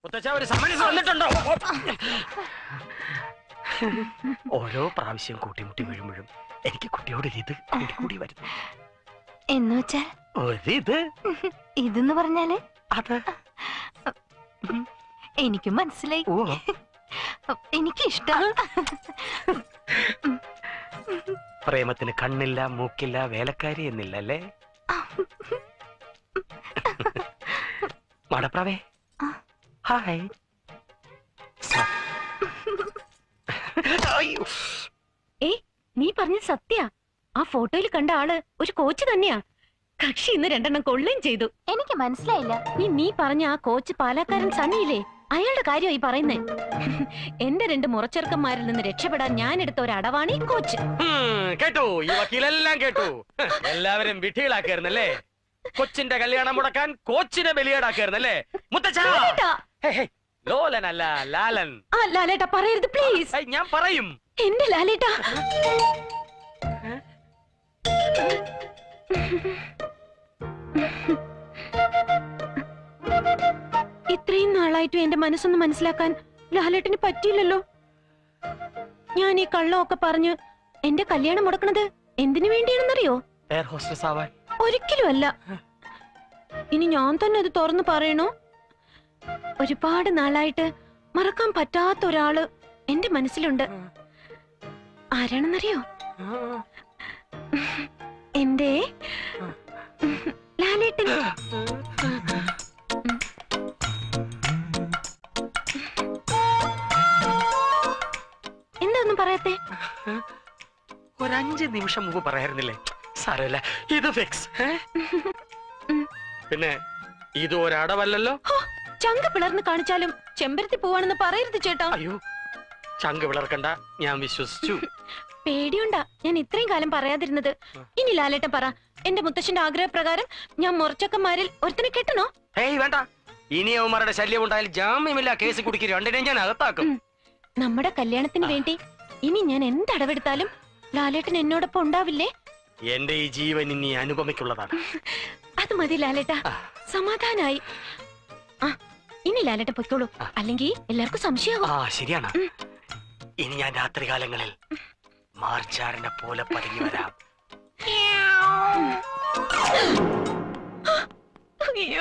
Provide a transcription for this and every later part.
മുത്തച്ഛ ഒരു സമരസ് വന്നിട്ടുണ്ടോ ഓരോ പ്രാവശ്യം കൂട്ടിമുട്ടി വീഴുമ്പോഴും എനിക്ക് കുട്ടിയോട് ഒരു ഇത് കൂടി കൂടി വരുന്നു എന്ന് വെച്ചാൽ ഒരിത് ഇതെന്ന് പറഞ്ഞാല് അത് എനിക്കും മനസ്സിലായി ഓ എനിക്ക് ഇഷ്ടം പ്രേമത്തിന് കണ്ണില്ല മൂക്കില്ല വേലക്കാരി എന്നില്ല അല്ലേ മടപ്രാവേ ആ. ഹായ് സ- അയ്യോ. ഏയ് നീ പറഞ്ഞത് സത്യ ആ ഫോട്ടോയിൽ കണ്ട ആള് ഒരു കോച്ച് തന്നെയാ കക്ഷി ഇന്ന് രണ്ടെണ്ണം കൊള്ളുകയും ചെയ്തു എനിക്ക് മനസ്സിലായില്ല ഈ നീ പറഞ്ഞ ആ കോച്ച് പാലക്കാരൻ സണ്ണിയില്ലേ അയാളുടെ കാര്യമായി പറയുന്നേ എന്റെ രണ്ട് മുറച്ചെറുക്കന്മാരിൽ നിന്ന് രക്ഷപ്പെടാൻ ഞാൻ എടുത്ത ഒരു അടവാണ് ഈ കോച്ച് ഉം, കേട്ടു ഈ വക്കീലെല്ലാം കേട്ടു എല്ലാവരും വിധികളാക്കായിരുന്നല്ലേ കൊച്ചിന്റെ കല്യാണം മുടക്കാൻ കോച്ചിനെ ബലിയേടാക്കായിരുന്നല്ലേ മുത്തച്ഛ ലാലേട്ടാ, ഹേ, ഹേ, ലോലനല്ല ലാലൻ ആ ലാലേട്ടാ പറയരുത് പ്ലീസ് ഹേയ്, ഞാൻ പറയും എന്റെ ലാലേട്ടാ ഇത്രയും നാളായിട്ടും എന്റെ മനസ്സൊന്ന് മനസ്സിലാക്കാൻ ലാലേട്ടന് പറ്റിയില്ലല്ലോ ഞാൻ ഈ കള്ളമൊക്കെ പറഞ്ഞ് എന്റെ കല്യാണം മുടക്കണത് എന്തിനു വേണ്ടിയാണെന്നറിയോ എയർ ഹോസ്റ്റസ് ആവാൻ ഒരിക്കലും അല്ല ഇനി ഞാൻ തന്നെ അത് തുറന്നു പറയണോ ഒരുപാട് നാളായിട്ട് മറക്കാൻ പറ്റാത്ത ഒരാള് എന്റെ മനസ്സിലുണ്ട് ആരാണെന്നറിയോ എന്റെ ലാലേട്ടൻ എന്താ ഒന്നും പറയാത്തെ ഒരഞ്ച് നിമിഷം മുമ്പ് പറയായിരുന്നില്ലേ സാരമില്ല ഇത് ഫിക്സ് പിന്നെ ഇത് ഒരടവല്ലല്ലോ ഹോ, ചങ്ക പിളർന്ന് കാണിച്ചാലും ചെമ്പരത്തി പോവാണെന്ന് പറയരുത് ചേട്ടാ അയ്യോ ചങ്ക് വിളർക്കണ്ട ഞാൻ വിശ്വസിച്ചു പേടിയുണ്ടാ ഞാൻ ഇത്രയും കാലം പറയാതിരുന്നത് ഇനി ലാലേട്ടൻ പറ എന്റെ മുത്തശ്ശന്റെ ആഗ്രഹപ്രകാരം ഞാൻ മുറച്ചക്കന്മാരിൽ ഒരുത്തനെ കെട്ടണോ ഏയ് വേണ്ട ഇനി അവന്മാരുടെ ശല്യം ഉണ്ടായാൽ ജാമ്യമില്ല കേസ് കുടുക്കി രണ്ടിനെയും ഞാൻ അകത്താക്കും നമ്മുടെ കല്യാണത്തിന് വേണ്ടി ഇനി ഞാൻ എന്തടവെടുത്താലും ലാലേട്ടൻ എന്നോടൊപ്പം ഉണ്ടാവില്ലേ എന്റെ ഈ ജീവൻ ഇനി അനുപമയ്ക്കുള്ളതാണ് അത് മതി ലാലേട്ട ആ. സമാധാനായി ആ ഇനി ലാലേട്ടൻ പൊയ്ക്കോളൂ ആ. അല്ലെങ്കിൽ എല്ലാവർക്കും സംശയമാവും ആ ശരിയാണ് ഇനി ഞാൻ രാത്രികാലങ്ങളിൽ മാർച്ചാറിനെ പോലെ പതുങ്ങി വരാം അയ്യോ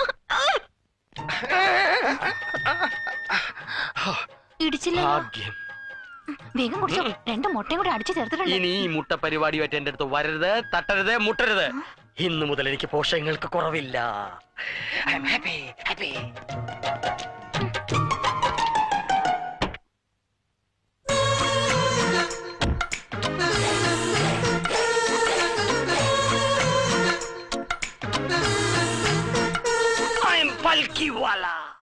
ഇടിച്ചില്ല ഭാഗ്യം വേഗം കുടിച്ചോ രണ്ട് മുട്ടയും കൂടെ അടിച്ചു ചേർത്തിട്ടുണ്ട് ഇനി ഈ മുട്ട പരിപാടിയായിട്ട് എന്റെ അടുത്ത് വരരുത് തട്ടരുത് മുട്ടരുത് ഇന്നു മുതൽ എനിക്ക് പോഷകങ്ങൾക്ക് കുറവില്ല I'm happy, happy. I'm Palkiwala.